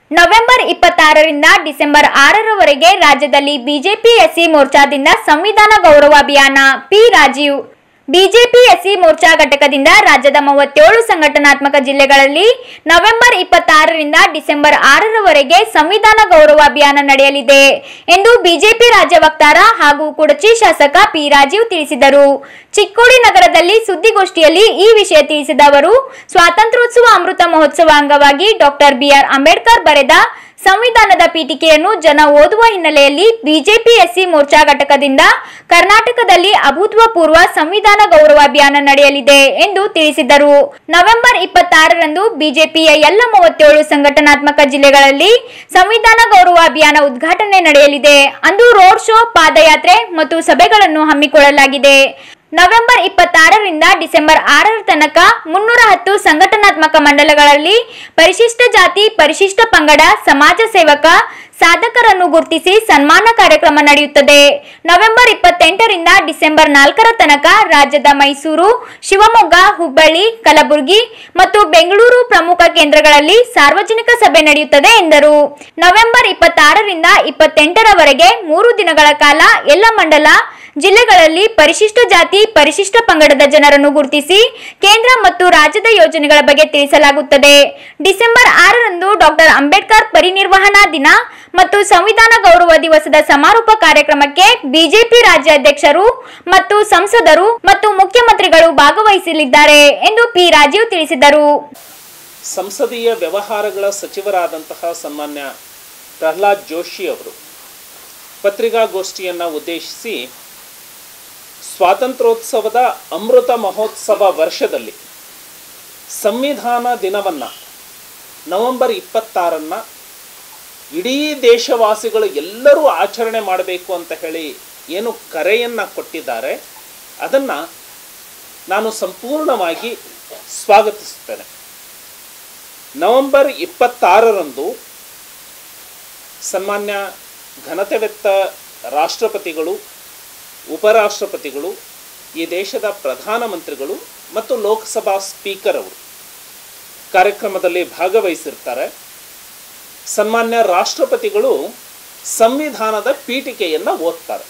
November ಇಪ್ಪತ್ತಾರರಿಂದ December ಆರರವರೆಗೆ ರಾಜ್ಯದಲ್ಲಿ BJP SC ಮೋರ್ಚಾದಿಂದ ಸಂವಿಧಾನ ಗೌರವ ಅಭಿಯಾನ P Rajeev BJP SC Morcha ಘಟಕದಿಂದ ರಾಜ್ಯದ ಮೂವತ್ತೇಳು ಸಂಘಟನಾತ್ಮಕ ಜಿಲ್ಲೆಗಳಲ್ಲಿ ನವೆಂಬರ್ ಇಪ್ಪತ್ತಾರರಿಂದ ಡಿಸೆಂಬರ್ ಆರರವರೆಗೆ ಸಂವಿಧಾನ ಗೌರವ ಅಭಿಯಾನ ನಡೆಯಲಿದೆ ಎಂದು ಬಿಜೆಪಿ ರಾಜ್ಯ ವಕ್ತಾರ ಹಾಗೂ ಕುಡಚಿ ಶಾಸಕ ಪಿ ರಾಜೀವ್ ತಿಳಿಸಿದರು ಚಿಕ್ಕೋಡಿ ನಗರದಲ್ಲಿ ಸುದ್ದಿಗೋಷ್ಠಿಯಲ್ಲಿ ಈ ವಿಷಯ ತಿಳಿಸಿದ ಅವರು ಸ್ವಾತಂತ್ರ್ಯೋತ್ಸವ ಅಮೃತ ಮಹೋತ್ಸವ ಅಂಗವಾಗಿ ಡಾಕ್ಟರ್ ಬಿಆರ್ ಅಂಬೇಡ್ಕರ್ ಬರೆದ ಸಂವಿಧಾನದ ಪೀಠಿಕೆಯನ್ನು ಜನ ಓದುವ ಹಿನ್ನೆಲೆಯಲ್ಲಿ ಬಿಜೆಪಿ ಎಸ್ಸಿ ಮೋರ್ಚಾ ಘಟಕದಿಂದ ಕರ್ನಾಟಕದಲ್ಲಿ ಅಭೂತಪೂರ್ವ ಸಂವಿಧಾನ ಗೌರವ ಅಭಿಯಾನ ನಡೆಯಲಿದೆ ಎಂದು ತಿಳಿಸಿದರು ನವೆಂಬರ್ ಇಪ್ಪತ್ತಾರರಂದು ಬಿಜೆಪಿಯ ಎಲ್ಲ ಮೂವತ್ತೇಳು ಸಂಘಟನಾತ್ಮಕ ಜಿಲ್ಲೆಗಳಲ್ಲಿ ಸಂವಿಧಾನ ಗೌರವ ಅಭಿಯಾನ ಉದ್ಘಾಟನೆ ನಡೆಯಲಿದೆ ಅಂದು ರೋಡ್ ಶೋ ಪಾದಯಾತ್ರೆ ಮತ್ತು ಸಭೆಗಳನ್ನು ಹಮ್ಮಿಕೊಳ್ಳಲಾಗಿದೆ ನವೆಂಬರ್ ಇಪ್ಪತ್ತಾರರಿಂದ ಡಿಸೆಂಬರ್ ಆರರ ತನಕ ಮುನ್ನೂರ ಹತ್ತು ಸಂಘಟನಾತ್ಮಕ ಮಂಡಲಗಳಲ್ಲಿ ಪರಿಶಿಷ್ಟ ಜಾತಿ ಪರಿಶಿಷ್ಟ ಪಂಗಡ ಸಮಾಜ ಸೇವಕ ಸಾಧಕರನ್ನು ಗುರುತಿಸಿ ಸನ್ಮಾನ ಕಾರ್ಯಕ್ರಮ ನಡೆಯುತ್ತದೆ ನವೆಂಬರ್ ಇಪ್ಪತ್ತೆಂಟರಿಂದ ಡಿಸೆಂಬರ್ ನಾಲ್ಕರ ತನಕ ರಾಜ್ಯದ ಮೈಸೂರು ಶಿವಮೊಗ್ಗ ಹುಬ್ಬಳ್ಳಿ ಕಲಬುರಗಿ ಮತ್ತು ಬೆಂಗಳೂರು ಪ್ರಮುಖ ಕೇಂದ್ರಗಳಲ್ಲಿ ಸಾರ್ವಜನಿಕ ಸಭೆ ನಡೆಯುತ್ತದೆ ಎಂದರು ನವೆಂಬರ್ ಇಪ್ಪತ್ತಾರರಿಂದ ಇಪ್ಪತ್ತೆಂಟರವರೆಗೆ ಮೂರು ದಿನಗಳ ಕಾಲ ಎಲ್ಲ ಮಂಡಲ ಜಿಲ್ಲೆಗಳಲ್ಲಿ ಪರಿಶಿಷ್ಟ ಜಾತಿ ಪರಿಶಿಷ್ಟ ಪಂಗಡದ ಜನರನ್ನು ಗುರುತಿಸಿ ಕೇಂದ್ರ ಮತ್ತು ರಾಜ್ಯದ ಯೋಜನೆಗಳ ಬಗ್ಗೆ ತಿಳಿಸಲಾಗುತ್ತದೆ ಡಿಸೆಂಬರ್ ಆರರಂದು ಡಾಕ್ಟರ್ ಅಂಬೇಡ್ಕರ್ ಪರಿನಿರ್ವಹಣಾ ದಿನ ಮತ್ತು ಸಂವಿಧಾನ ಗೌರವ ದಿವಸದ ಸಮಾರೋಪ ಕಾರ್ಯಕ್ರಮಕ್ಕೆ ಬಿಜೆಪಿ ರಾಜ್ಯಾಧ್ಯಕ್ಷರು ಮತ್ತು ಸಂಸದರು ಮತ್ತು ಮುಖ್ಯಮಂತ್ರಿಗಳು ಭಾಗವಹಿಸಲಿದ್ದಾರೆ ಎಂದು ಪಿ ರಾಜೀವ್ ತಿಳಿಸಿದರು ಸಂಸದೀಯ ವ್ಯವಹಾರಗಳ ಸಚಿವರಾದಂತಹ ಸನ್ಮಾನ್ಯ ಪ್ರಹ್ಲಾದ್ ಜೋಶಿ ಅವರು ಪತ್ರಿಕಾಗೋಷ್ಠಿಯನ್ನು ಉದ್ದೇಶಿಸಿ ಸ್ವಾತಂತ್ರ್ಯೋತ್ಸವದ ಅಮೃತ ಮಹೋತ್ಸವ ವರ್ಷದಲ್ಲಿ ಸಂವಿಧಾನ ದಿನವನ್ನು ನವೆಂಬರ್ ಇಪ್ಪತ್ತಾರನ್ನು ಇಡೀ ದೇಶವಾಸಿಗಳು ಎಲ್ಲರೂ ಆಚರಣೆ ಮಾಡಬೇಕು ಅಂತ ಹೇಳಿ ಏನು ಕರೆಯನ್ನು ಕೊಟ್ಟಿದ್ದಾರೆ ಅದನ್ನು ನಾನು ಸಂಪೂರ್ಣವಾಗಿ ಸ್ವಾಗತಿಸುತ್ತೇನೆ ನವೆಂಬರ್ ಇಪ್ಪತ್ತಾರರಂದು ಸನ್ಮಾನ್ಯ ಘನತೆವೆತ್ತ ರಾಷ್ಟ್ರಪತಿಗಳು ಉಪರಾಷ್ಟ್ರಪತಿಗಳು ಈ ದೇಶದ ಪ್ರಧಾನಮಂತ್ರಿಗಳು ಮತ್ತು ಲೋಕಸಭಾ ಸ್ಪೀಕರ್ ಅವರು ಕಾರ್ಯಕ್ರಮದಲ್ಲಿ ಭಾಗವಹಿಸಿರ್ತಾರೆ ಸನ್ಮಾನ್ಯ ರಾಷ್ಟ್ರಪತಿಗಳು ಸಂವಿಧಾನದ ಪೀಠಿಕೆಯನ್ನು ಓದ್ತಾರೆ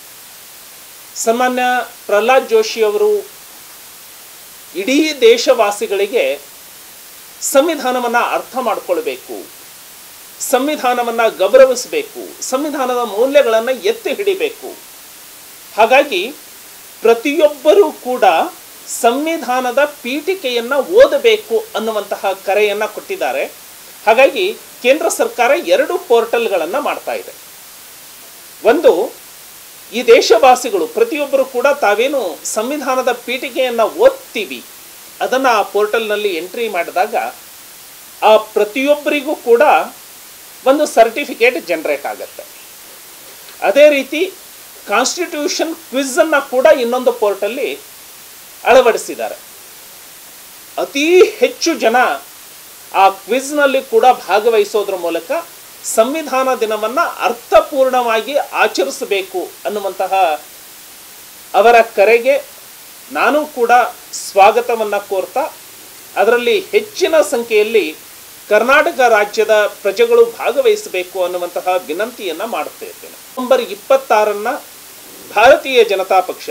ಸನ್ಮಾನ್ಯ ಪ್ರಹ್ಲಾದ್ ಜೋಶಿ ಅವರು ಇಡೀ ದೇಶವಾಸಿಗಳಿಗೆ ಸಂವಿಧಾನವನ್ನು ಅರ್ಥ ಮಾಡಿಕೊಳ್ಬೇಕು ಸಂವಿಧಾನವನ್ನು ಗೌರವಿಸಬೇಕು ಸಂವಿಧಾನದ ಮೌಲ್ಯಗಳನ್ನು ಎತ್ತಿ ಹಿಡಿಬೇಕು ಹಾಗಾಗಿ ಪ್ರತಿಯೊಬ್ಬರೂ ಕೂಡ ಸಂವಿಧಾನದ ಪೀಠಿಕೆಯನ್ನು ಓದಬೇಕು ಅನ್ನುವಂತಹ ಕರೆಯನ್ನು ಕೊಟ್ಟಿದ್ದಾರೆ ಹಾಗಾಗಿ ಕೇಂದ್ರ ಸರ್ಕಾರ ಎರಡು ಪೋರ್ಟಲ್ಗಳನ್ನು ಮಾಡ್ತಾ ಇದೆ ಒಂದು ಈ ದೇಶವಾಸಿಗಳು ಪ್ರತಿಯೊಬ್ಬರು ಕೂಡ ತಾವೇನು ಸಂವಿಧಾನದ ಪೀಠಿಕೆಯನ್ನು ಓದ್ತೀವಿ ಅದನ್ನು ಆ ಪೋರ್ಟಲ್ನಲ್ಲಿ ಎಂಟ್ರಿ ಮಾಡಿದಾಗ ಆ ಪ್ರತಿಯೊಬ್ಬರಿಗೂ ಕೂಡ ಒಂದು ಸರ್ಟಿಫಿಕೇಟ್ ಜನರೇಟ್ ಆಗುತ್ತೆ ಅದೇ ರೀತಿ ಕಾನ್ಸ್ಟಿಟ್ಯೂಷನ್ ಕ್ವಿಝನ್ನು ಕೂಡ ಇನ್ನೊಂದು ಪೋರ್ಟಲ್ಲಿ ಅಳವಡಿಸಿದ್ದಾರೆ ಅತೀ ಹೆಚ್ಚು ಜನ ಆ ಕ್ವಿಜ್ನಲ್ಲಿ ಕೂಡ ಭಾಗವಹಿಸೋದ್ರ ಮೂಲಕ ಸಂವಿಧಾನ ದಿನವನ್ನು ಅರ್ಥಪೂರ್ಣವಾಗಿ ಆಚರಿಸಬೇಕು ಅನ್ನುವಂತಹ ಅವರ ಕರೆಗೆ ನಾನು ಕೂಡ ಸ್ವಾಗತವನ್ನು ಕೋರ್ತಾ ಅದರಲ್ಲಿ ಹೆಚ್ಚಿನ ಸಂಖ್ಯೆಯಲ್ಲಿ ಕರ್ನಾಟಕ ರಾಜ್ಯದ ಪ್ರಜೆಗಳು ಭಾಗವಹಿಸಬೇಕು ಅನ್ನುವಂತಹ ವಿನಂತಿಯನ್ನು ಮಾಡ್ತಾ ಇದ್ದೇನೆ ನವೆಂಬರ್ ಇಪ್ಪತ್ತಾರನ್ನ ಭಾರತೀಯ ಜನತಾ ಪಕ್ಷ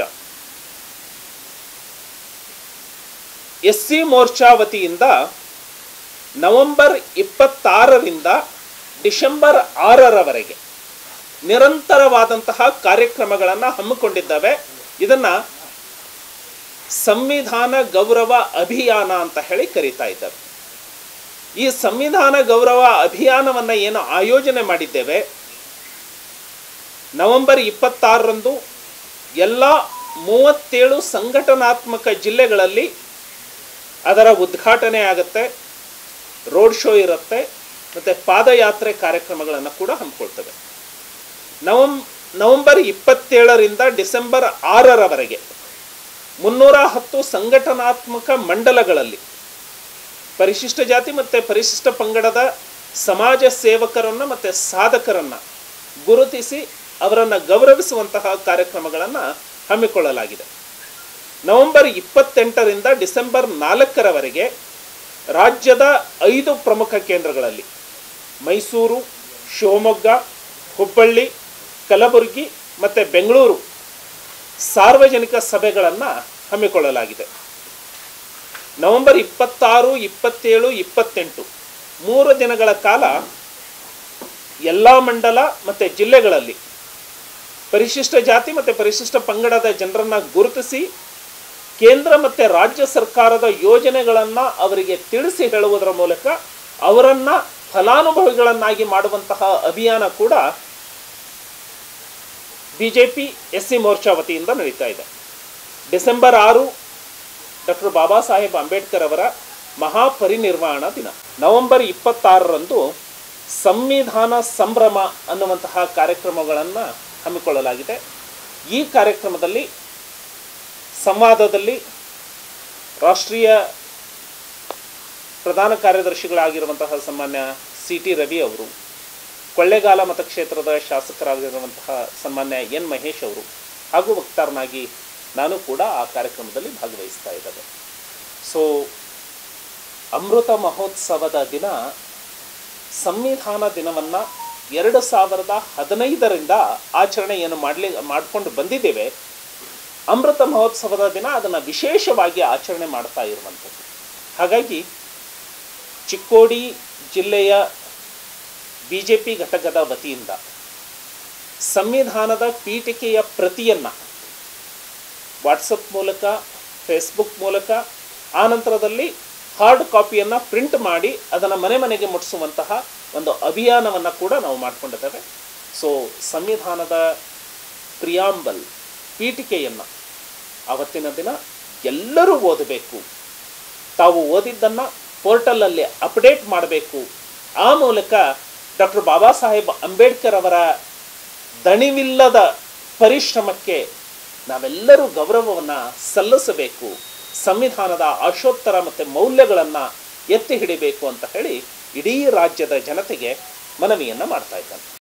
ಎಸ್ ಸಿ ಮೋರ್ಚಾ ವತಿಯಿಂದ ನವೆಂಬರ್ ಇಪ್ಪತ್ತಾರರಿಂದ ಡಿಸೆಂಬರ್ ಆರರವರೆಗೆ ನಿರಂತರವಾದಂತಹ ಕಾರ್ಯಕ್ರಮಗಳನ್ನು ಹಮ್ಮಿಕೊಂಡಿದ್ದಾವೆ ಇದನ್ನು ಸಂವಿಧಾನ ಗೌರವ ಅಭಿಯಾನ ಅಂತ ಹೇಳಿ ಕರೀತಾ ಇದ್ದಾರೆ ಈ ಸಂವಿಧಾನ ಗೌರವ ಅಭಿಯಾನವನ್ನು ಏನು ಆಯೋಜನೆ ಮಾಡಿದ್ದೇವೆ ನವೆಂಬರ್ ಇಪ್ಪತ್ತಾರರಂದು ಎಲ್ಲ ಮೂವತ್ತೇಳು ಸಂಘಟನಾತ್ಮಕ ಜಿಲ್ಲೆಗಳಲ್ಲಿ ಅದರ ಉದ್ಘಾಟನೆ ಆಗುತ್ತೆ ರೋಡ್ ಶೋ ಇರುತ್ತೆ ಮತ್ತು ಪಾದಯಾತ್ರೆ ಕಾರ್ಯಕ್ರಮಗಳನ್ನು ಕೂಡ ಹಮ್ಮಿಕೊಳ್ತವೆ ನವಂ ನವೆಂಬರ್ ಇಪ್ಪತ್ತೇಳರಿಂದ ಡಿಸೆಂಬರ್ ಆರರವರೆಗೆ ಮುನ್ನೂರ ಹತ್ತು ಸಂಘಟನಾತ್ಮಕ ಮಂಡಲಗಳಲ್ಲಿ ಪರಿಶಿಷ್ಟ ಜಾತಿ ಮತ್ತು ಪರಿಶಿಷ್ಟ ಪಂಗಡದ ಸಮಾಜ ಸೇವಕರನ್ನು ಮತ್ತು ಸಾಧಕರನ್ನು ಗುರುತಿಸಿ ಅವರನ್ನು ಗೌರವಿಸುವಂತಹ ಕಾರ್ಯಕ್ರಮಗಳನ್ನು ಹಮ್ಮಿಕೊಳ್ಳಲಾಗಿದೆ ನವೆಂಬರ್ ಇಪ್ಪತ್ತೆಂಟರಿಂದ ಡಿಸೆಂಬರ್ ನಾಲ್ಕರವರೆಗೆ ರಾಜ್ಯದ ಐದು ಪ್ರಮುಖ ಕೇಂದ್ರಗಳಲ್ಲಿ ಮೈಸೂರು ಶಿವಮೊಗ್ಗ ಹುಬ್ಬಳ್ಳಿ ಕಲಬುರಗಿ ಮತ್ತು ಬೆಂಗಳೂರು ಸಾರ್ವಜನಿಕ ಸಭೆಗಳನ್ನು ಹಮ್ಮಿಕೊಳ್ಳಲಾಗಿದೆ ನವೆಂಬರ್ ಇಪ್ಪತ್ತಾರು ಇಪ್ಪತ್ತೇಳು ಇಪ್ಪತ್ತೆಂಟು ಮೂರು ದಿನಗಳ ಕಾಲ ಎಲ್ಲ ಮಂಡಲ ಮತ್ತು ಜಿಲ್ಲೆಗಳಲ್ಲಿ ಪರಿಶಿಷ್ಟ ಜಾತಿ ಮತ್ತು ಪರಿಶಿಷ್ಟ ಪಂಗಡದ ಜನರನ್ನು ಗುರುತಿಸಿ ಕೇಂದ್ರ ಮತ್ತು ರಾಜ್ಯ ಸರ್ಕಾರದ ಯೋಜನೆಗಳನ್ನು ಅವರಿಗೆ ತಿಳಿಸಿ ಹೇಳುವುದರ ಮೂಲಕ ಅವರನ್ನು ಫಲಾನುಭವಿಗಳನ್ನಾಗಿ ಮಾಡುವಂತಹ ಅಭಿಯಾನ ಕೂಡ B J P S C Morcha ವತಿಯಿಂದ ನಡೀತಾ ಇದೆ ಡಿಸೆಂಬರ್ ಆರು ಡಾಕ್ಟರ್ ಬಾಬಾ ಸಾಹೇಬ್ ಅಂಬೇಡ್ಕರ್ ಅವರ ಮಹಾಪರಿನಿರ್ವಾಣ ದಿನ ನವೆಂಬರ್ ಇಪ್ಪತ್ತಾರರಂದು ಸಂವಿಧಾನ ಸಂಭ್ರಮ ಅನ್ನುವಂತಹ ಕಾರ್ಯಕ್ರಮಗಳನ್ನು ಹಮ್ಮಿಕೊಳ್ಳಲಾಗಿದೆ ಈ ಕಾರ್ಯಕ್ರಮದಲ್ಲಿ ಸಂವಾದದಲ್ಲಿ ರಾಷ್ಟ್ರೀಯ ಪ್ರಧಾನ ಕಾರ್ಯದರ್ಶಿಗಳಾಗಿರುವಂತಹ ಸನ್ಮಾನ್ಯ ಸಿ ಟಿ ರವಿ ಅವರು ಕೊಳ್ಳೇಗಾಲ ಮತಕ್ಷೇತ್ರದ ಶಾಸಕರಾಗಿರುವಂತಹ ಸನ್ಮಾನ್ಯ ಎನ್ ಮಹೇಶ್ ಅವರು ಹಾಗೂ ವಕ್ತಾರನಾಗಿ ನಾನು ಕೂಡ ಆ ಕಾರ್ಯಕ್ರಮದಲ್ಲಿ ಭಾಗವಹಿಸ್ತಾ ಇದ್ದೇನೆ ಸೊ ಅಮೃತ ಮಹೋತ್ಸವದ ದಿನ ಸಂವಿಧಾನ ದಿನವನ್ನು ಎರಡು ಸಾವಿರದ ಹದಿನೈದರಿಂದ ಆಚರಣೆಯನ್ನು ಮಾಡಲಿ ಮಾಡಿಕೊಂಡು ಬಂದಿದ್ದೇವೆ ಅಮೃತ ಮಹೋತ್ಸವದ ದಿನ ಅದನ್ನು ವಿಶೇಷವಾಗಿ ಆಚರಣೆ ಮಾಡ್ತಾ ಇರುವಂಥದ್ದು ಹಾಗಾಗಿ ಚಿಕ್ಕೋಡಿ ಜಿಲ್ಲೆಯ ಬಿ ಜೆ ಪಿ ಘಟಕದ ವತಿಯಿಂದ ಸಂವಿಧಾನದ ಪೀಠಿಕೆಯ ಪ್ರತಿಯನ್ನು ವಾಟ್ಸಪ್ ಮೂಲಕ ಫೇಸ್ಬುಕ್ ಮೂಲಕ ಆನಂತರದಲ್ಲಿ ಹಾರ್ಡ್ ಕಾಪಿಯನ್ನು ಪ್ರಿಂಟ್ ಮಾಡಿ ಅದನ್ನು ಮನೆ ಮನೆಗೆ ಮುಟ್ಟಿಸುವಂತಹ ಒಂದು ಅಭಿಯಾನವನ್ನು ಕೂಡ ನಾವು ಮಾಡಿಕೊಂಡಿದ್ದೇವೆ ಸೊ ಸಂವಿಧಾನದ ಪ್ರಿಯಾಂಬಲ್ ಪೀಠಿಕೆಯನ್ನು ಆವತ್ತಿನ ದಿನ ಎಲ್ಲರೂ ಓದಬೇಕು ತಾವು ಓದಿದ್ದನ್ನು ಪೋರ್ಟಲಲ್ಲಿ ಅಪ್ಡೇಟ್ ಮಾಡಬೇಕು ಆ ಮೂಲಕ ಡಾಕ್ಟರ್ ಬಾಬಾ ಸಾಹೇಬ್ ಅಂಬೇಡ್ಕರ್ ಅವರ ದಣಿವಿಲ್ಲದ ಪರಿಶ್ರಮಕ್ಕೆ ನಾವೆಲ್ಲರೂ ಗೌರವವನ್ನು ಸಲ್ಲಿಸಬೇಕು ಸಂವಿಧಾನದ ಆಶೋತ್ತರ ಮತ್ತು ಮೌಲ್ಯಗಳನ್ನು ಎತ್ತಿ ಹಿಡಿಬೇಕು ಅಂತ ಹೇಳಿ ಇಡೀ ರಾಜ್ಯದ ಜನತೆಗೆ ಮನವಿಯನ್ನು ಮಾಡ್ತಾ ಇದ್ದಾನೆ